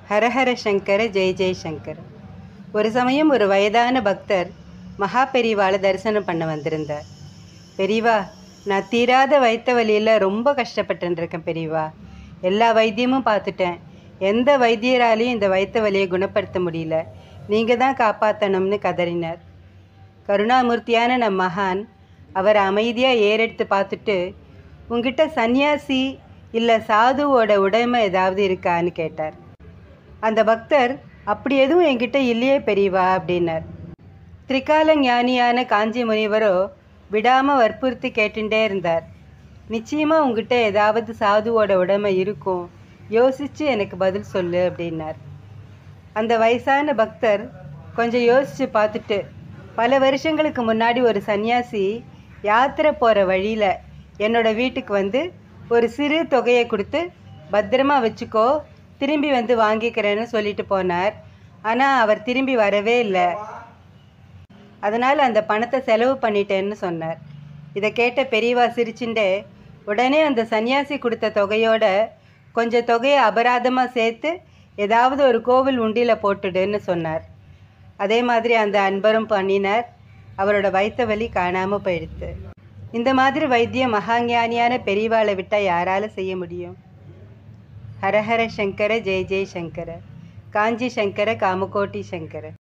ஹரஹர சங்கர ஜெய் ஜெய் சங்கர ஒரு சமயம் ஒரு வயதான பக்தர் மகா பெரிவாளை தரிசனம் பண்ண வந்திருந்தார் பெரியவா நான் தீராத வயிற்று வலியில் ரொம்ப கஷ்டப்பட்டுன்னு இருக்கேன் பெரியவா எல்லா வைத்தியமும் பார்த்துட்டேன் எந்த வைத்தியராலையும் இந்த வயிற்று வலியை குணப்படுத்த முடியல நீங்கள் தான் காப்பாற்றணும்னு கதறினார் கருணாமூர்த்தியான நம் மகான் அவர் அமைதியாக ஏறெடுத்து பார்த்துட்டு உங்ககிட்ட சந்நியாசி இல்லை சாதுவோட உடைமை ஏதாவது இருக்கான்னு கேட்டார் அந்த பக்தர் அப்படி எதுவும் என்கிட்ட இல்லையே பெரியவா அப்படின்னார் திரிகால ஞானியான காஞ்சி முனிவரோ விடாமல் வற்புறுத்தி கேட்டுட்டே இருந்தார் நிச்சயமாக உங்ககிட்ட ஏதாவது சாதுவோட உடைமை இருக்கும் யோசித்து எனக்கு பதில் சொல்லு அப்படின்னார் அந்த வயசான பக்தர் கொஞ்சம் யோசித்து பார்த்துட்டு பல வருஷங்களுக்கு முன்னாடி ஒரு சன்னியாசி யாத்திரை போகிற வழியில் என்னோட வீட்டுக்கு வந்து ஒரு சிறு தொகையை கொடுத்து பத்திரமா வச்சுக்கோ திரும்பி வந்து வாங்கிக்கிறேன்னு சொல்லிட்டு போனார் ஆனால் அவர் திரும்பி வரவே இல்லை அதனால் அந்த பணத்தை செலவு பண்ணிட்டேன்னு சொன்னார் இதை கேட்ட பெரியவா சிரிச்சுண்டே உடனே அந்த சன்னியாசி கொடுத்த தொகையோட கொஞ்சம் தொகையை அபராதமாக சேர்த்து ஏதாவது ஒரு கோவில் உண்டியில் போட்டுடுன்னு சொன்னார் அதே மாதிரி அந்த அன்பரும் பண்ணினார் அவரோட வயிற்று வலி காணாமல் போயிடுத்து இந்த மாதிரி வைத்தியம் மகாஞானியான பெரியவாளை விட்டால் யாரால செய்ய முடியும் ஹரஹர சங்கர ஜெய் ஜெய் சங்கர காஞ்சி சங்கர காமகோட்டி சங்கர